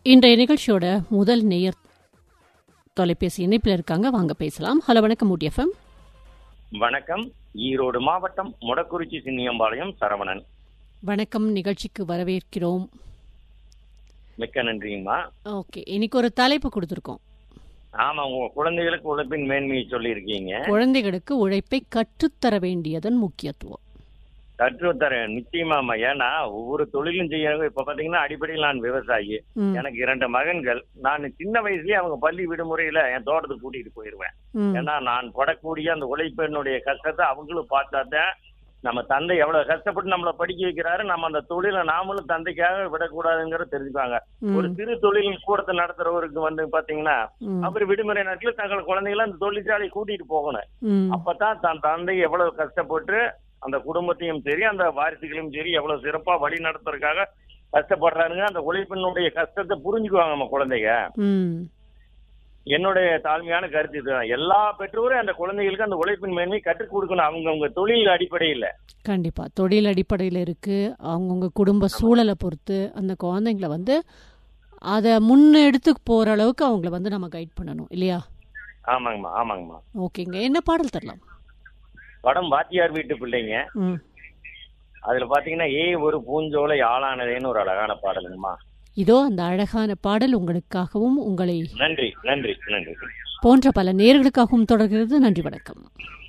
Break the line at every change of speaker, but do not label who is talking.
இன்றைய நிகழ்ச்சியோட முதல் நேயர் தொலைபேசி இணைப்பில் இருக்காங்க வாங்க பேசலாம் ஹலோ வணக்கம் ஊட்டி எஃப்எம்
வணக்கம் ஈரோடு மாவட்டம் முடக்குறிச்சி சின்னியம்பாளையம் சரவணன்
வணக்கம் நிகழ்ச்சிக்கு வரவேற்கிறோம்
மிக்க நன்றிங்கம்மா
ஓகே இன்னைக்கு ஒரு தலைப்பு கொடுத்துருக்கோம்
ஆமா உங்க குழந்தைகளுக்கு உழைப்பின் மேன்மையை சொல்லியிருக்கீங்க
குழந்தைகளுக்கு உழைப்பை கற்றுத்தர வேண்டியதன் முக்கியத்துவம்
கற்றுத்தரேன் நிச்சயமாமா ஏன்னா ஒவ்வொரு தொழிலும் செய்யறவங்க இப்ப பாத்தீங்கன்னா அடிப்படையில் நான் விவசாயி
ம்,
எனக்கு இரண்டு மகன்கள் நான் சின்ன வயசுலயே அவங்க பள்ளி விடுமுறையில என் தோட்டத்துக்கு கூட்டிட்டு போயிருவேன்
ம்,
ஏன்னா நான் படக்கூடிய அந்த உழைப்பினுடைய கஷ்டத்தை அவங்களும் பார்த்தாதான் நம்ம தந்தை எவ்வளவு கஷ்டப்பட்டு நம்மளை படிக்க வைக்கிறாரு நம்ம அந்த தொழிலை நாமளும் தந்தைக்காக விடக்கூடாதுங்கிறத தெரிஞ்சுக்காங்க ஒரு
ம்,
சிறு தொழில் கூடத்தை நடத்துறவருக்கு வந்து பாத்தீங்கன்னா
ம்,
அவர் விடுமுறை நேரத்துல தங்கள் குழந்தைகளை அந்த தொழிற்சாலை கூட்டிட்டு போகணும்
ம்,
அப்பதான் தன் தந்தை எவ்வளவு கஷ்டப்பட்டு அந்த குடும்பத்தையும் சரி அந்த வாரிசுகளையும் சரி எவ்வளவு சிறப்பா வழி நடத்துறதுக்காக கஷ்டப்படுறாருங்க அந்த உழைப்பினுடைய கஷ்டத்தை புரிஞ்சுக்குவாங்க நம்ம குழந்தைங்க
ம்.
என்னுடைய தாழ்மையான கருத்து இதுதான் எல்லா பெற்றோரும் அந்த குழந்தைகளுக்கு அந்த உழைப்பின் மேன்மை கற்றுக் கொடுக்கணும் அவங்கவுங்க தொழில் அடிப்படையில்
கண்டிப்பா தொழில் அடிப்படையில் இருக்கு அவங்கவுங்க குடும்ப சூழலை பொறுத்து அந்த குழந்தைங்களை வந்து அதை முன்னெடுத்து போற அளவுக்கு அவங்கள வந்து நம்ம கைட் பண்ணணும் இல்லையா
ஆமாங்கம்மா ஆமாங்கம்மா
ஓகேங்க என்ன பாடல் தரலாம்
படம் வாத்தியார் வீட்டு பிள்ளைங்க
ம்
அதுல பாத்தீங்கன்னா ஏ ஒரு பூஞ்சோலை ஆளானதேன்னு ஒரு அழகான பாடலுங்கம்மா
இதோ அந்த அழகான பாடல் உங்களுக்காகவும் உங்களை
நன்றி நன்றி நன்றி
போன்ற பல நேர்களுக்காகவும் தொடர்கிறது நன்றி வணக்கம்